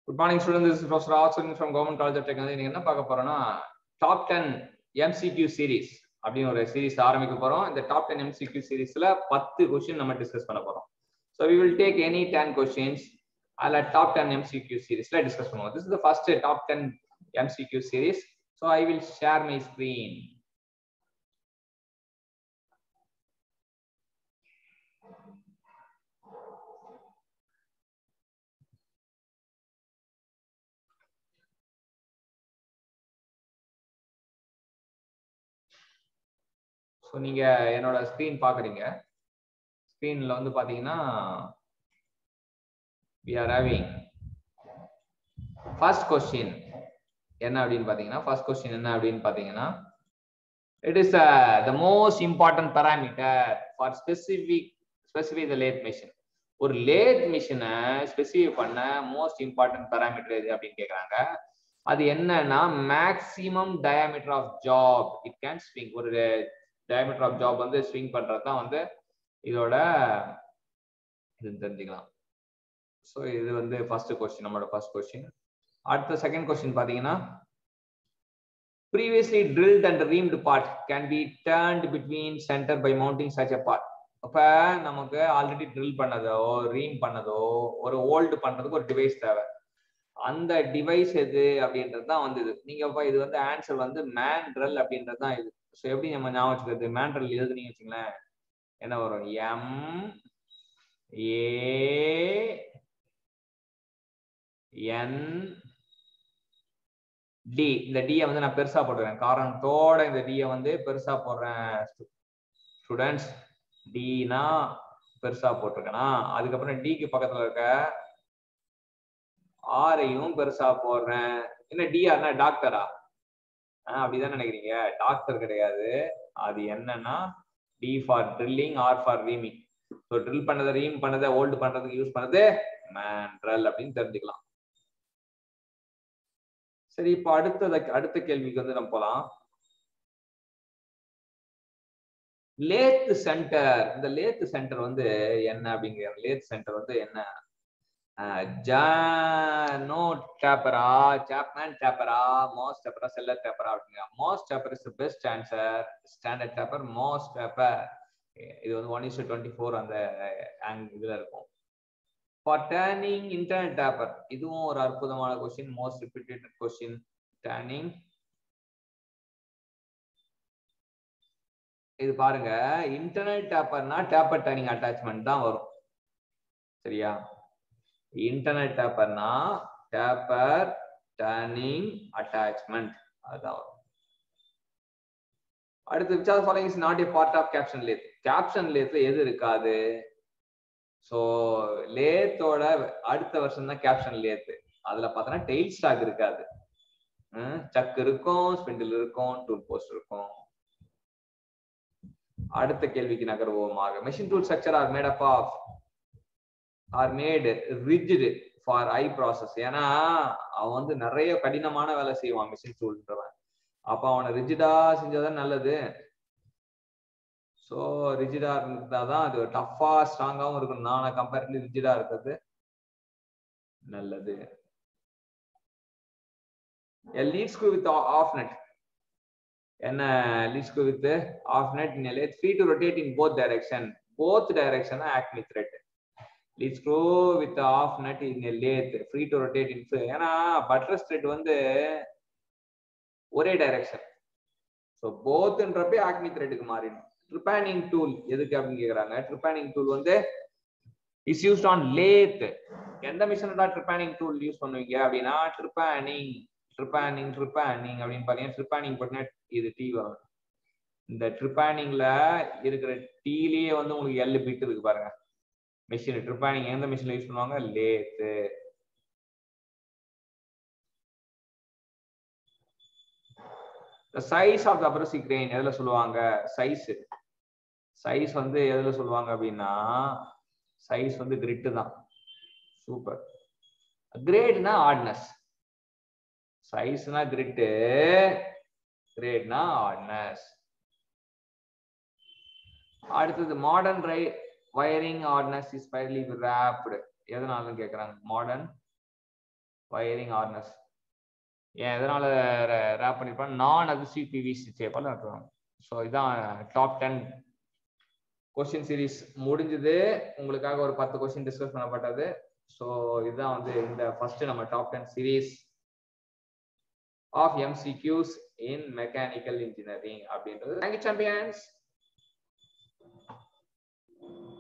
good morning student this professor Asan from government college of technology நீங்க என்ன பார்க்க போறோம்னா டாப் டென் எம்சிக்யூ சீரிஸ் அப்படின்னு ஒரு சீரிஸ் ஆரம்பிக்க போறோம் இந்த டாப் டென் எம்சிக்யூ சீரிஸ்ல பத்து கொஸ்டின் நம்ம டிஸ்கஸ் பண்ண போறோம் so we will take any ten questions அதில் டாப் டென் எம்சிக்யூ சீரிஸ்ல டிஸ்கஸ் பண்ணுவோம் this is the first top ten MCQ series so I will share my screen so நீங்க என்னோட screen பாக்குறீங்க ஸ்க்ரீன்ல வந்து பாத்தீங்கன்னா we are having first question என்ன அப்படின்னு பாத்தீங்கன்னா ஃபர்ஸ்ட் கொஸ்டின் என்ன அப்படின்னு பாத்தீங்கன்னா it is the most important parameter for specific specific the lathe machine ஒரு லேத் மிஷினை ஸ்பெசிஃபை பண்ண மோஸ்ட் இம்பார்ட்டன்ட் பேராமீட்டர் எது அப்படின்னு கேட்குறாங்க அது என்னன்னா maximum diameter of job it can swing ஒரு டயமீட்டர் ஆஃப் ஜாப் வந்து ஸ்விங் பண்றது தான் வந்து இதோட இது தெரிஞ்சுக்கலாம் ஸோ இது வந்து ஃபர்ஸ்ட் கொஸ்டின் நம்மளோட ஃபர்ஸ்ட் கொஸ்டின் அடுத்த செகண்ட் கொஸ்டின் பார்த்தீங்கன்னா previously drilled and reamed part can be turned between centre by mounting such a part அப்போ நமக்கு ஆல்ரெடி ட்ரில் பண்ணதோ ரீம் பண்ணதோ ஒரு ஓல்டு பண்றதுக்கு ஒரு டிவைஸ் தேவை அந்த டிவைஸ் எது அப்படின்றது தான் வந்து இது நீங்க இது வந்து ஆன்சர் வந்து மேன் ட்ரில் அப்படின்றது தான் இது ஸோ எப்படி நம்ம ஞாபகம் வச்சுக்கிறது மேண்ட்ரல் எழுதுனீங்க வச்சுங்களேன் என்ன வரும் எம் ஏ என் டி இந்த டியை வந்து நான் பெருசா போட்டுறேன் காரணத்தோட இந்த டியை வந்து பெருசா போடுறேன் ஸ்டூடெண்ட்ஸ் டினா பெருசா போட்டிருக்கேனா அதுக்கப்புறம் டிக்கு பக்கத்துல இருக்க ஆரையும் பெருசா போடுறேன் என்ன டிஆர்னா டாக்டரா அப்படிதான் நினைக்கிறீங்க டாக்டர் கிடையாது அது என்னன்னா D for drilling R for reaming so drill பண்ணதை ரீம் பண்ணதை ஓல்டு பண்றதுக்கு யூஸ் பண்ணது மேன்ட்ரல் அப்படின்னு தெரிஞ்சுக்கலாம் சரி இப்போ அடுத்தத அடுத்த கேள்விக்கு வந்து நம்ம போலாம் லேத் சென்டர் இந்த லேத் சென்டர் வந்து என்ன அப்படிங்கிற லேத் சென்டர் வந்து என்ன ஜானோ டேப்பரா சாப்மேன் டேப்பரா மாஸ் டேப்பரா செல்லர் டேப்பரா அப்படிங்க Morse taper is best answer standard taper Morse taper இது வந்து ஒன் இஸ் டுவெண்ட்டி ஃபோர் அந்த இதுல இருக்கும் ஃபார் டேர்னிங் இன்டர்னல் டேப்பர் இதுவும் ஒரு அற்புதமான question most repeated question turning இது பாருங்க இன்டர்னல் டேப்பர்னா டேப்பர் டேர்னிங் அட்டாச்மெண்ட் தான் வரும் சரியா இன்டர்னல் டேப்பர்னா டேப்பர் டர்னிங் அட்டாச்மெண்ட் அதுதான் வரும் அடுத்து which are following is not a part of capstan lathe capstan லேத்ல எது இருக்காது ஸோ லேத்தோட அடுத்த வருஷம் தான் கேப்ஷன் லேத்து அதுல பார்த்தோன்னா டெய்ல் ஸ்டாக் இருக்காது சக் இருக்கும் ஸ்பிண்டில் இருக்கும் டூல் போஸ்ட் இருக்கும் அடுத்த கேள்விக்கு நகர்வோமாக machine tool structure are made up of or made rigid for I process ஏன்னா அவன் வந்து நிறைய கடினமான வேலை செய்வான் மிஷின் டூல்ன்றவன் அப்ப அவனை ரிஜிடா செஞ்சாதான் நல்லது ஸோ ரிஜிடா இருந்தாதான் அது டஃபா ஸ்ட்ராங்காகவும் இருக்கணும் நான் கம்பேரிட்டிவ் ரிஜிடா இருக்கிறது நல்லது lead screw with half nut என்ன lead screw with half nut நிலை free to rotate in both direction both direction Acme thread lead screw with half nut in lathe free to rotate in ஏன்னா buttress thread வந்து ஒரே direction so போத்ன்றப்ப Acme த்ரெட்டுக்கு மாறிடும் trepanning tool எதுக்கு அப்படின்னு கேக்குறாங்க ட்ரிப்பானிங் டூல் வந்து இஸ் யூஸ்ட் ஆன் லேத் எந்த மிஷினோட ட்ரிப்பானிங் டூல் யூஸ் பண்ணுவீங்க அப்படின்னா ட்ரிப்பானிங் ட்ரிப்பானிங் ட்ரிப்பானிங் அப்படின்னு பாத்தீங்கன்னா ட்ரிப்பானிங் பார்த்தீங்கன்னா இது டீ வரும் இந்த ட்ரிப்பானிங்ல இருக்கிற டீலயே வந்து உங்களுக்கு எல்லு பிட் இருக்கு பாருங்க மிஷின் ட்ரிப்பானிங் எந்த மிஷின்ல யூஸ் பண்ணுவாங்க lathe size of the abrasive grain எதுல சொல்லுவாங்க சைஸ் சைஸ் வந்து எதுல சொல்லுவாங்க அப்படின்னா சைஸ் வந்து கிரிட்டு தான் சூப்பர் கிரேட்னா ஆட்னஸ் சைஸ்னா கிரிட்டு கிரேட்னா ஆட்னஸ் அடுத்தது modern rewiring hardness is finely wrapped எதனாலும் கேட்குறாங்க மாடர்ன் வயரிங் ஹார்னஸ் ஏன் எதனால ரேப் பண்ணிருப்பாங்க நான் அது சிபிவிசி சேப்பால் நட்டுருவாங்க ஸோ இதான் டாப் டென் கொஸ்டின் சீரீஸ் முடிஞ்சது உங்களுக்காக ஒரு பத்து கொஸ்டின் டிஸ்கஸ் பண்ணப்பட்டது ஸோ இதுதான் வந்து இந்த ஃபர்ஸ்ட் நம்ம top ten series of MCQs in mechanical engineering அப்படின்றது தேங்க்யூ சாம்பியன்ஸ்